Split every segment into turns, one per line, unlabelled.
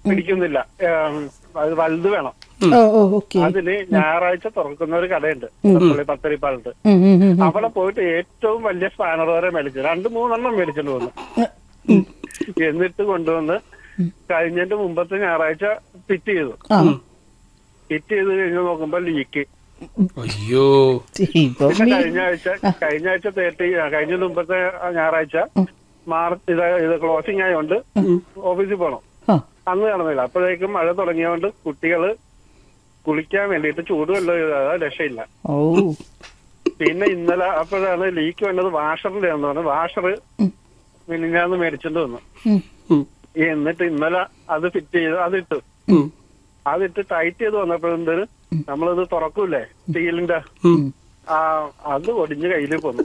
പിടിക്കുന്നില്ല ഏം, അത് വലുത് വേണം
ഓ ഓ ഓക്കെ
അതില് ഞായറാഴ്ച തുറക്കുന്ന ഒരു കടയുണ്ട് പുള്ളി പത്തരിപ്പാലത്ത് അവിടെ പോയിട്ട് ഏറ്റവും വലിയ സ്പാനർ വരെ മേടിച്ചു രണ്ട് മൂന്നെണ്ണം മേടിച്ചിട്ട് വന്നു എന്നിട്ട് കൊണ്ടുവന്ന് കഴിഞ്ഞതിന്റെ മുമ്പത്തെ ഞായറാഴ്ച ഫിറ്റ് ചെയ്തു
ആ
ഫിറ്റ് ചെയ്ത് കഴിഞ്ഞ് നോക്കുമ്പോ ലീക്ക്
അയ്യോ
ഇപ്പം
പിന്നെ കഴിഞ്ഞ ആഴ്ച കഴിഞ്ഞ ആഴ്ച തേർട്ടി കഴിഞ്ഞ മുമ്പത്തെ ഞായറാഴ്ച മാർച്ച് ഇത് ഇത് ക്ലോസിംഗ് ആയതുകൊണ്ട് ഓഫീസിൽ പോകണം
ആ
അന്ന് നടന്നില്ല അപ്പോഴേക്കും മഴ തുടങ്ങിയതുകൊണ്ട് കുട്ടികള് കുളിക്കാൻ വേണ്ടിയിട്ട് ചൂടുവെള്ളം ചെയ്താൽ രക്ഷയില്ല
ഓ
പിന്നെ ഇന്നലെ അപ്പോഴാണ് ലീക്ക് വന്നത് വാഷറിന്റെ എന്ന് പറഞ്ഞു വാഷർ മിനിഞ്ഞാന്ന് മേടിച്ചിട്ട് വന്നു
ഉം.
ഉം.
എന്നിട്ട് ഇന്നലെ അത് ഫിറ്റ് ചെയ്ത് അതിട്ടു
ഉം.
അതിട്ട് ടൈറ്റ് ചെയ്ത് വന്നപ്പോഴെന്തൊരു നമ്മളിത് തുറക്കൂലേ സ്റ്റീലിന്റെ ആ അത് ഒടിഞ്ഞ് കയ്യിൽ പോന്നു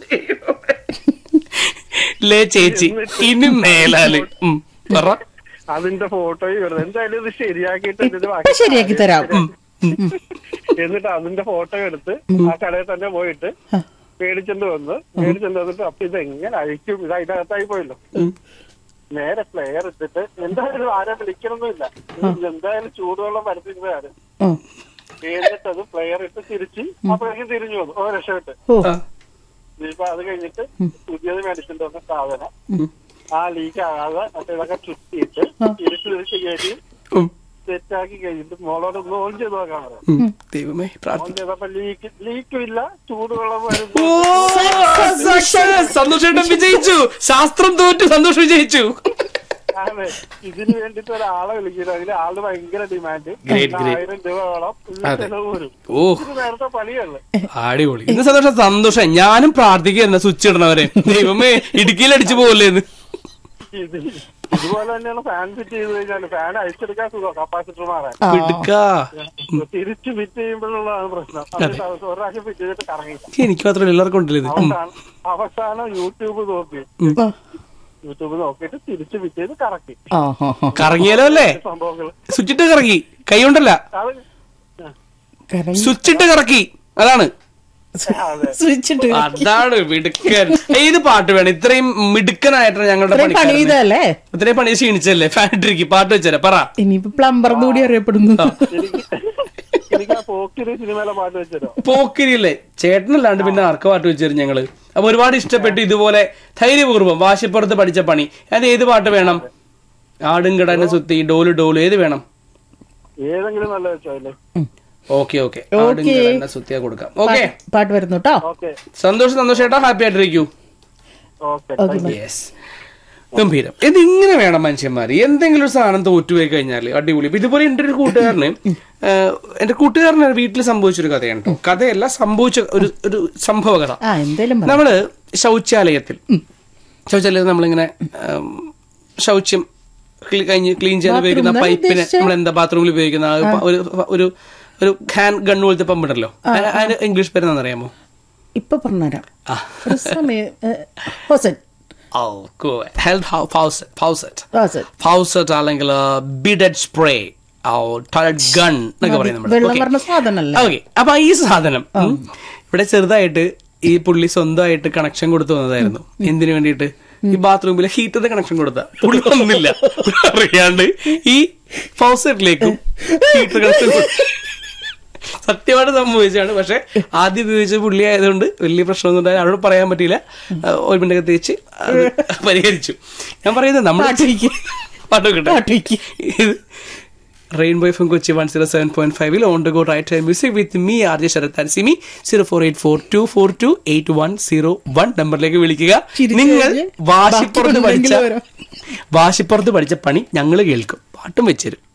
ലേ ചേച്ചി ഇനി മേലാല് ഉം, പറ
അതിന്റെ ഫോട്ടോയും വരുന്നത് എന്തായാലും ഇത് ശരിയാക്കിയിട്ട് ഇതിന്റെ
ഇപ്പൊ
ബാക്കി
ശരിയാക്കി തരാം ഉം.
എന്നിട്ട് അതിന്റെ ഫോട്ടോ എടുത്ത് ആ കടയിൽ തന്നെ പോയിട്ട് മേടിച്ചോണ്ട് വന്ന് മേടിച്ചോണ്ട് വന്നിട്ട് അപ്പൊ ഇത് എങ്ങനെ അഴിക്കും ഇത് അതിനകത്തായി പോയല്ലോ നേരെ പ്ലെയർ ഇട്ടിട്ട് എന്തായാലും ആരെ വിളിക്കണമെന്നില്ല ഇത് എന്തായാലും ചൂടുവെള്ളം വരുത്തിരുന്നതാണ്
ഉം.
എന്നിട്ട് അത് പ്ലെയർ ഇട്ട് തിരിച്ച് അപ്പോഴേക്കും തിരിഞ്ഞു വന്നു ഓ രക്ഷപ്പെട്ട്
ഓ
ആ,
ഇനിയിപ്പോ അത് കഴിഞ്ഞിട്ട് പുതിയത് മേടിച്ചിട്ട് വന്ന സാധനം ആ ലീക്ക് ആകാതെ മറ്റേ ഇതൊക്കെ ചുറ്റിയിട്ട് തിരിച്ച് തിരിച്ച് കയറ്റി
ഉം,
സെറ്റാക്കി കഴിഞ്ഞിട്ട് മോളോട് ഒന്ന് ഓൺ ചെയ്ത് നോക്കാൻ പറയാം
ഉം. ദൈവമേ പ്രാർത്ഥന
ഓൺ ചെയ്തപ്പോ ലീക്ക് ലീക്കും ഇല്ല ചൂടുവെള്ളം
ഓ
വരുന്നു
സന്തോഷേട്ടൻ വിജയിച്ചു ശാസ്ത്രം തോറ്റു സന്തോഷം വിജയിച്ചു
അതെ ഇതിന് വേണ്ടിട്ട് ഒരാളെ വിളിക്കുന്നത് അതിന് ആള് ഭയങ്കര ഡിമാൻഡ്
Great, great.
ആയിരം രൂപ വേണം ഇതിന്
അതെ.
ചെലവ് വരും
ഓ
ഇത് നേരത്തെ പണിയല്ലേ
അടിപൊളി ഇന്ന് സന്തോഷം സന്തോഷം ഞാനും പ്രാർത്ഥിക്കുന്ന സ്വിച്ച് ഇടണവരെ ദൈവമേ ഇടുക്കിയിൽ അടിച്ചു പോകല്ലേ എന്ന്
ഇത് ഇതുപോലെ തന്നെയാണ് ഫാൻ ഫിറ്റ് ചെയ്ത് കഴിഞ്ഞാൽ ഫാൻ അഴിച്ചെടുക്കാൻ സുഖം കപ്പാസിറ്റർ മാറാൻ
ആ.
പിടുക്കാ
തിരിച്ച് ഫിറ്റ് ചെയ്യുമ്പോഴുള്ളതാണ് പ്രശ്നം അത് ഒരു പ്രാവശ്യം ഫിറ്റ് ചെയ്തിട്ട് കറങ്ങില്ല
എനിക്ക് മാത്രമല്ല എല്ലാവർക്കും ഉണ്ടല്ലോ ഇത് ഉം.
അവസാനം അവസാനം യൂട്യൂബ് നോക്കി
ആ.
യൂട്യൂബ് നോക്കിയിട്ട് തിരിച്ച് ഫിറ്റ് ചെയ്ത് കറക്കി
ആ ആ, ആ.
കറങ്ങിയാലോ അല്ലേ
സംഭവങ്ങൾ
സ്വിച്ച് ഇട്ട് കറക്കി കൈ കൊണ്ടല്ല
അത്
കരഞ്ഞു.
സ്വിച്ച് ഇട്ട് കറക്കി അതാണ്
അതെ
സ്വിച്ച് ഇട്ട്
അതാണ് മിടുക്കൻ ഏത് പാട്ട് വേണം ഇത്രയും മിടുക്കനായിട്ടാണ് ഞങ്ങളുടെ
ഇത്രയും പണി
പണി
ചെയ്തല്ലേ
ഇത്രയും പണി ക്ഷീണിച്ചല്ലേ ഫാക്ടറിക്ക് പാട്ട് വെച്ചേരാ പറ
ഇനിയിപ്പോ പ്ലംബർ കൂടി അറിയപ്പെടുന്നു
എനിക്ക് എനിക്ക് ആ പോക്കിരി സിനിമയിലെ പാട്ട് വെച്ചതോ
പോക്കിരിയല്ലേ ചേട്ടനല്ലാണ്ട് പിന്നെ ആർക്ക് പാട്ട് വെച്ചേരും ഞങ്ങള് അപ്പൊ ഒരുപാട് ഇഷ്ടപ്പെട്ടു ഇതുപോലെ ധൈര്യപൂർവ്വം വാശിപ്പുറത്ത് പഠിച്ച പണി അത് ഏത് പാട്ട് വേണം ആടും കിടനെ സുത്തി ഡോല് ഡോല് ഏത് വേണം
ഏതെങ്കിലും നല്ല വെച്ചോ അല്ലേ
ഓക്കെ ഓക്കെ ആടും കിടനെ സുത്തിയാ കൊടുക്കാം ഓക്കെ
പാട്ട് വരുന്നു കേട്ടോ
ഓക്കെ
സന്തോഷം സന്തോഷം ചേട്ടാ ഹാപ്പി ആയിട്ടിരിക്കൂ
ഓക്കെ
യെസ് ഗംഭീരം ഇത് ഇങ്ങനെ വേണം മനുഷ്യന്മാർ എന്തെങ്കിലും ഒരു സാധനം തോറ്റുപോയി കഴിഞ്ഞാൽ അടിപൊളി ഇപ്പൊ ഇതുപോലെ എൻ്റെ ഒരു കൂട്ടുകാരന് ഏഹ്, എന്റെ കൂട്ടുകാരന് വീട്ടിൽ സംഭവിച്ചൊരു കഥയാണ് കേട്ടോ കഥയല്ല സംഭവിച്ച ഒരു ഒരു സംഭവ കഥ
ആ എന്തേലും പറ.
നമ്മള് ശൗചാലയത്തിൽ ശൗചാലയത്തിൽ നമ്മളിങ്ങനെ ഉം, ശൗച്യം ക്ലീ- കഴിഞ്ഞ് ക്ലീൻ ചെയ്യാൻ ഉപയോഗിക്കുന്ന
Bathroom എന്നാ
പൈപ്പിന്
ഉദ്ദേശിച്ചേ?
നമ്മൾ എന്താ ബാത്റൂമിൽ ഉപയോഗിക്കുന്ന ആ ഒരു പ- ഒരു ഒരു ഹാൻഡ് ഗൺ പോലത്തെ പമ്പുണ്ടല്ലോ അതിന് അതിന് ഇംഗ്ലീഷ് പേര് അറിയാമോ
ഇപ്പൊ പറഞ്ഞുതരാം
ആ
ഒരു സമയം ഹോസൻ
ഹെൽത്ത് ഫൗസറ്റ് ഫൗസറ്റ്
ഹോസൻ
ഫൗസറ്റ് അല്ലെങ്കിൽ ബിഡഡ് സ്പ്രേ ടോയ്ലറ്റ് ഗൺ എന്നൊക്കെ പറയും നമ്മൾ
വെള്ളം പറഞ്ഞ സാധനല്ലേ
ഓക്കെ അപ്പൊ ഈ സാധനം ഉം, ഇവിടെ ചെറുതായിട്ട് ഈ പുള്ളി സ്വന്തമായിട്ട് കണക്ഷൻ കൊടുത്തു വന്നതായിരുന്നു എന്തിനു വേണ്ടിയിട്ട് ഈ ബാത്റൂമിലെ ഹീറ്ററിന്റെ കണക്ഷൻ കൊടുത്ത പുള്ളി ഒന്നില്ല അറിയാണ്ട് ഈ ഫൗസറ്റിലേക്കും ഹീറ്റർ കണക്ഷൻ സത്യമായിട്ട് സംഭവിച്ചാണ് പക്ഷെ ആദ്യം ഉപയോഗിച്ച പുള്ളി ആയതുകൊണ്ട് വലിയ പ്രശ്നമൊന്നും ഉണ്ടായി അവരോട് പറയാൻ പറ്റിയില്ല ഒരു മിനിറ്റ് തേച്ച് അത് പരിഹരിച്ചു ഞാൻ പറയുന്നത് നമ്മൾ
പാട്ടിരിക്ക്.
പാട്ടൊക്കെ
പാട്ടിരിക്ക്.
ഇത് Rainbow F Kochi one zero seven point ഫൈവിൽ on to go right time music with me R J Sharath Simi zero four eight four two four two eight one zero one നമ്പറിലേക്ക് വിളിക്കുക
ചിരിച്ച്
നിങ്ങൾ
കഴിഞ്ഞ്
വാശിപ്പുറത്ത്
ബാക്കി
പഠിച്ച
ഉണ്ടെങ്കിലും വരാം.
വാശിപ്പുറത്ത് പഠിച്ച പണി ഞങ്ങൾ കേൾക്കും പാട്ടും വെച്ചുതരും